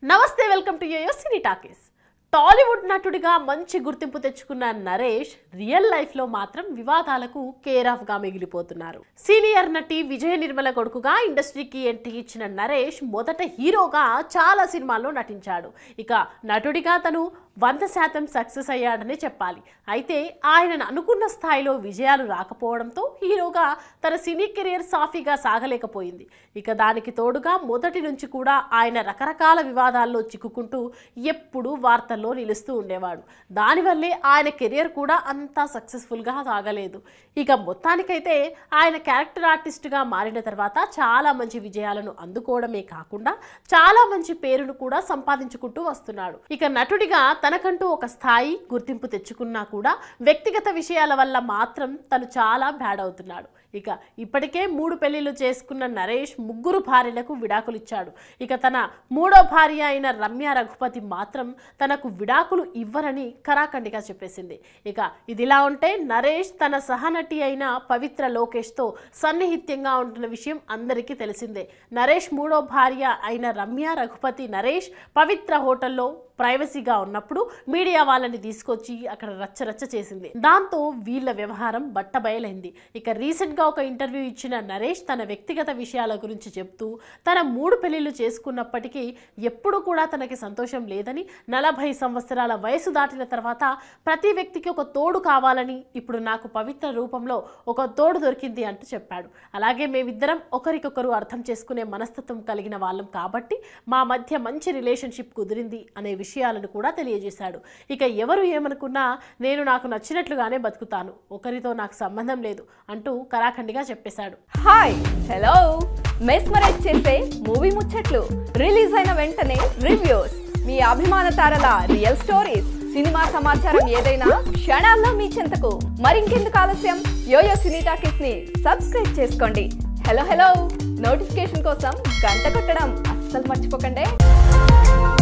నమస్తే welcome to YOYO Cine Talkies Tollywood నటుడిగా మంచి గుర్తింపు తెచ్చుకున్న నరేష్ రియల్ లైఫ్ లో మాత్రం వివాదాలకు కేర్ ఆఫ్ గా మిగిలిపోతున్నారు సీనియర్ నటి విజయ నిర్మల కొడుకుగా ఇండస్ట్రీకి ఎంట్రీ ఇచ్చిన నరేష్ మొదట హీరోగా చాలా సినిమాల్లో నటించాడు ఇక నటుడిగా తను వంద శాతం సక్సెస్ అయ్యాడని చెప్పాలి అయితే ఆయనను అనుకున్న స్థాయిలో విజయాలు రాకపోవడంతో హీరోగా తన సినీ కెరియర్ సాఫీగా సాగలేకపోయింది ఇక దానికి తోడుగా మొదటి నుంచి కూడా ఆయన రకరకాల వివాదాల్లో చిక్కుకుంటూ ఎప్పుడూ వార్తల్లో నిలుస్తూ ఉండేవాడు దానివల్లే ఆయన కెరియర్ కూడా అంతా సక్సెస్ఫుల్గా సాగలేదు ఇక మొత్తానికైతే ఆయన క్యారెక్టర్ ఆర్టిస్ట్గా మారిన తర్వాత చాలా మంచి విజయాలను అందుకోవడమే కాకుండా చాలా మంచి పేరును కూడా సంపాదించుకుంటూ వస్తున్నాడు ఇక నటుడిగా తనకంటూ ఒక స్థాయి గుర్తింపు తెచ్చుకున్నా కూడా వ్యక్తిగత విషయాల వల్ల మాత్రం తను చాలా బ్యాడ్ అవుతున్నాడు ఇక ఇప్పటికే మూడు పెళ్లిళ్ళు చేసుకున్న నరేష్ ముగ్గురు భార్యలకు విడాకులు ఇచ్చాడు ఇక తన మూడో భార్య అయిన రమ్య రఘుపతి మాత్రం తనకు విడాకులు ఇవ్వరని కరాఖండిగా చెప్పేసింది ఇక ఇదిలా ఉంటే నరేష్ తన సహనటి అయిన పవిత్ర లోకేష్తో సన్నిహిత్యంగా ఉంటున్న విషయం అందరికీ తెలిసిందే నరేష్ మూడో భార్య అయిన రమ్య రఘుపతి నరేష్ పవిత్ర హోటల్లో ప్రైవసీగా ఉన్నప్పుడు మీడియా వాళ్ళని తీసుకొచ్చి అక్కడ రచ్చ రచ్చ చేసింది దాంతో వీళ్ళ వ్యవహారం బట్టబయలైంది ఇక రీసెంట్గా ఒక ఇంటర్వ్యూ ఇచ్చిన నరేష్ తన వ్యక్తిగత విషయాల గురించి చెప్తూ తన మూడు పెళ్లిళ్ళు చేసుకున్నప్పటికీ ఎప్పుడు కూడా తనకి సంతోషం లేదని నలభై సంవత్సరాల వయసు దాటిన తర్వాత ప్రతి వ్యక్తికి ఒక తోడు కావాలని ఇప్పుడు నాకు పవిత్ర రూపంలో ఒక తోడు దొరికింది అంటూ చెప్పాడు అలాగే మేమిద్దరం ఒకరికొకరు అర్థం చేసుకునే మనస్తత్వం కలిగిన వాళ్ళం కాబట్టి మా మధ్య మంచి రిలేషన్షిప్ కుదిరింది అనే విషయాలను కూడా తెలియజేశాడు ఇక ఎవరు ఏమనుకున్నా నేను నాకు నచ్చినట్లుగానే బతుకుతాను ఒకరితో నాకు సంబంధం లేదు అంటూ కరాఖండిగా చెప్పేశాడు హాయ్ హలో మెస్మరైజ్ చేసే మూవీ ముచ్చట్లు రిలీజ్ అయిన వెంటనే రివ్యూస్ మీ అభిమాన తారల రియల్ స్టోరీస్ సినిమా సమాచారం ఏదైనా క్షణాల్లో మీ చెంతకు మరింకెందుకు ఆలస్యం యోయో సినీ టాకీస్ ని సబ్స్క్రైబ్ చేసుకోండి హలో హలో నోటిఫికేషన్ కోసం గంట కొట్టడం అస్సలు మర్చిపోకండి